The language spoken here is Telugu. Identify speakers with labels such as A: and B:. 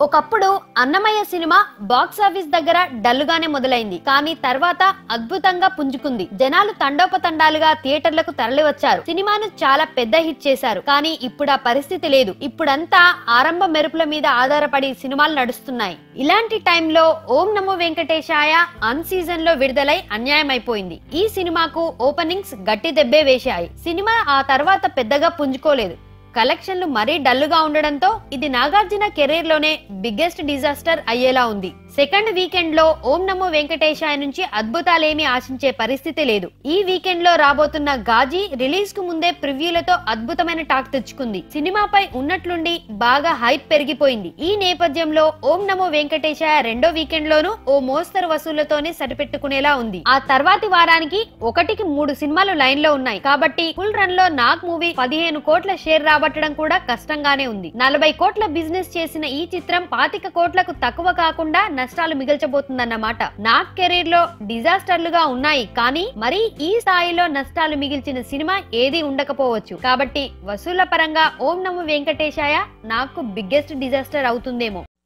A: ఒకప్పుడు అన్నమయ్య సినిమా బాక్స్ ఆఫీస్ దగ్గర డల్లుగానే మొదలైంది కానీ తర్వాత అద్భుతంగా పుంజుకుంది జనాలు తండోపతండాలుగా థియేటర్లకు తరలి వచ్చారు సినిమాను చాలా పెద్ద హిట్ చేశారు కానీ ఇప్పుడు ఆ పరిస్థితి లేదు ఇప్పుడంతా ఆరంభ మెరుపుల మీద ఆధారపడి సినిమాలు నడుస్తున్నాయి ఇలాంటి టైంలో ఓం నమో వెంకటేశాయ అన్ సీజన్ లో విడుదలై అన్యాయం అయిపోయింది ఈ సినిమాకు ఓపెనింగ్స్ గట్టి దెబ్బే వేశాయి సినిమా ఆ తర్వాత పెద్దగా పుంజుకోలేదు కలెక్షన్లు మరీ డల్లుగా ఉండడంతో ఇది నాగార్జున కెరీర్ లోనే బిగ్గెస్ట్ డిజాస్టర్ అయ్యేలా ఉంది సెకండ్ వీకెండ్ లో ఓం నమో వెంకటేశాయ నుంచి అద్భుతాలేమీ ఆశించే పరిస్థితి లేదు ఈ వీకెండ్ లో రాబోతున్న గాజీ రిలీజ్ కు ముందే ప్రివ్యూలతో అద్భుతమైన టాక్ తెచ్చుకుంది సినిమాపై ఉన్నట్లుండి బాగా హైప్ పెరిగిపోయింది ఈ నేపథ్యంలో ఓం నమో వెంకటేశాయ రెండో వీకెండ్ లోనూ ఓ మోస్తరు వసూళ్లతోనే సరిపెట్టుకునేలా ఉంది ఆ తర్వాతి వారానికి ఒకటికి మూడు సినిమాలు లైన్ లో ఉన్నాయి కాబట్టి ఫుల్ రన్ లో నాగ్ మూవీ పదిహేను కోట్ల షేర్ రాబట్టడం కూడా కష్టంగానే ఉంది నలభై కోట్ల బిజినెస్ చేసిన ఈ చిత్రం పాతిక కోట్లకు తక్కువ కాకుండా నష్టాలు మిగిల్చబోతుందన్నమాట నాగ్ కెరీర్ లో డిజాస్టర్లుగా ఉన్నాయి కానీ మరి ఈ స్థాయిలో నష్టాలు మిగిల్చిన సినిమా ఏది ఉండకపోవచ్చు కాబట్టి వసూళ్ల పరంగా ఓం నమో వెంకటేశాయ నాకు బిగ్గెస్ట్ డిజాస్టర్ అవుతుందేమో